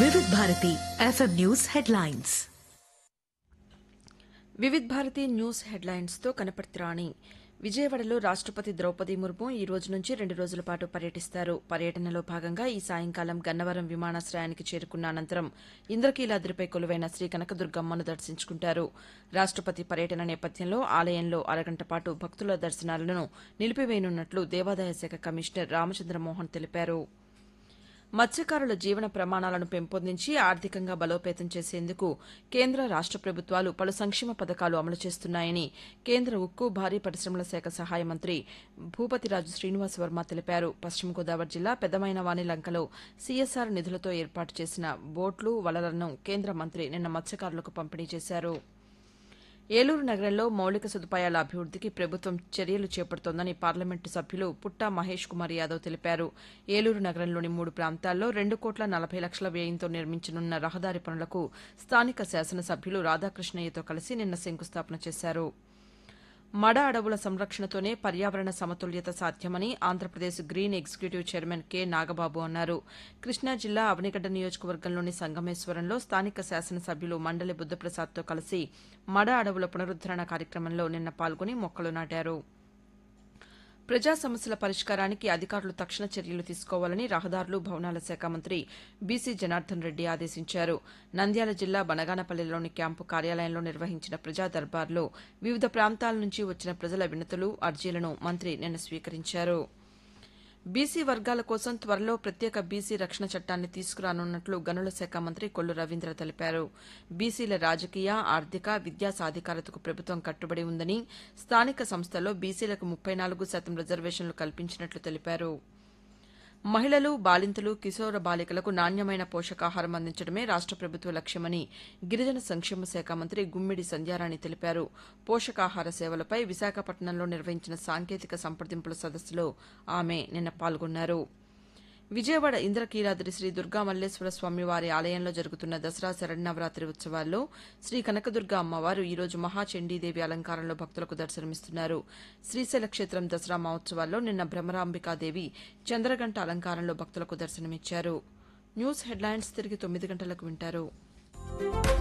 వివిధ Bharati FM news headlines Vividh Bharati news హెడ్లైన్స్తో కనపర్తి రాణి విజయవాడలో రాష్టపతి ద్రౌపది ముర్ము ఈ రోజు నుంచి రెండు రోజుల పాటు పర్యటిస్తారు పర్యటనలో భాగంగా ఈ సాయంకాలం గన్నవరం విమానాశ్రయానికి చేరుకున్న అనంతరం ఇంద్రకీలాద్రిపై కొలువైన శ్రీ కనకదుర్గమ్మను దర్శించుకుంటారు రాష్టపతి పర్యటన నేపథ్యంలో ఆలయంలో అరగంట పాటు భక్తుల దర్శనాలను నిలిపివేయనున్నట్లు దేవాదాయ శాఖ కమిషనర్ రామచంద్రమోహన్ తెలిపారు మత్స్యకారుల జీవన ప్రమాణాలను పెంపొందించి ఆర్థికంగా బలోపేతం చేసేందుకు కేంద్ర రాష్ట ప్రభుత్వాలు పలు సంక్షేమ పథకాలు అమలు చేస్తున్నాయని కేంద్ర ఉక్కు భారీ పరిశ్రమల శాఖ సహాయ మంత్రి భూపతిరాజు శ్రీనివాస్ వర్మ తెలిపారు పశ్చిమ గోదావరి జిల్లా పెద్దమైన వాణిలంకలో సీఎస్ఆర్ నిధులతో ఏర్పాటు చేసిన బోట్లు వలలను కేంద్ర మంత్రి నిన్న మత్స్యకారులకు పంపిణీ చేశారు ఏలూరు నగరంలో మౌలిక సదుపాయాల అభివృద్దికి ప్రభుత్వం చర్యలు చేపడుతోందని పార్లమెంటు సభ్యులు పుట్టా మహేష్ కుమార్ యాదవ్ తెలిపారు ఏలూరు నగరంలోని మూడు ప్రాంతాల్లో రెండు కోట్ల నలభై లక్షల వ్యయంతో నిర్మించనున్న రహదారి పనులకు స్థానిక శాసనసభ్యులు రాధాకృష్ణయ్యతో కలిసి నిన్న శంకుస్థాపన చేశారు మడ అడవుల సంరక్షణతోనే పర్యావరణ సమతుల్యత సాధ్యమని Andhra Pradesh green executive chairman K Nagababu అన్నారు కృష్ణా జిల్లా అవనిగడ్డ నియోజకవర్గంలోని సంగమేశ్వరంలో స్థానిక శాసనసభ్యులు మండలి బుద్దప్రసాద్తో కలిసి మడ అడవుల పునరుద్దరణ కార్యక్రమంలో నిన్న పాల్గొని మొక్కలు నాటారు ప్రజా సమస్యల పరిష్కారానికి అధికారులు తక్షణ చర్యలు తీసుకోవాలని రహదారులు భవనాల శాఖ మంత్రి బీసీ జనార్దన్ రెడ్డి ఆదేశించారు నంద్యాల జిల్లా బనగానపల్లిలోని క్యాంపు కార్యాలయంలో నిర్వహించిన ప్రజా దర్బార్లో వివిధ ప్రాంతాల నుంచి వచ్చిన ప్రజల వినతులు అర్జీలను మంత్రి నిన్న స్వీకరించారు బీసీ వర్గాల కోసం త్వరలో ప్రత్యేక బీసీ రక్షణ చట్టాన్ని తీసుకురానున్నట్లు గనుల శాఖ మంత్రి కొల్లు రవీంద్ర తెలిపారు బీసీల రాజకీయ ఆర్థిక విద్యా సాధికారతకు ప్రభుత్వం కట్టుబడి ఉందని స్థానిక సంస్థల్లో బీసీలకు ముప్పై నాలుగు శాతం రిజర్వేషన్లు కల్పించినట్లు తెలిపారు మహిళలు బాలింతలు కిశోర బాలికలకు నాణ్యమైన పోషకాహారం అందించడమే రాష్ట ప్రభుత్వ లక్ష్యమని గిరిజన సంక్షేమ శాఖ మంత్రి గుమ్మిడి సంధ్యారాణి తెలిపారు పోషకాహార సేవలపై విశాఖపట్నంలో నిర్వహించిన సాంకేతిక సంప్రదింపుల సదస్సులో ఆమె నిన్న పాల్గొన్నారు విజయవాడ ఇంద్రకీలాద్రి శ్రీ దుర్గా మల్లేశ్వర స్వామి వారి ఆలయంలో జరుగుతున్న దసరా శరణవరాత్రి ఉత్సవాల్లో శ్రీ కనకదుర్గ అమ్మవారు ఈ రోజు మహాచండీదేవి అలంకారంలో భక్తులకు దర్శనమిస్తున్నారు శ్రీశైల క్షేత్రం దసరా మహోత్సవాల్లో నిన్న భ్రమరాంబికాదేవి చంద్రగంట అలంకారంలో భక్తులకు దర్శనమిచ్చారు న్యూస్ హెడ్లైన్స్ తిరిగి తొమ్మిది గంటలకు వింటారు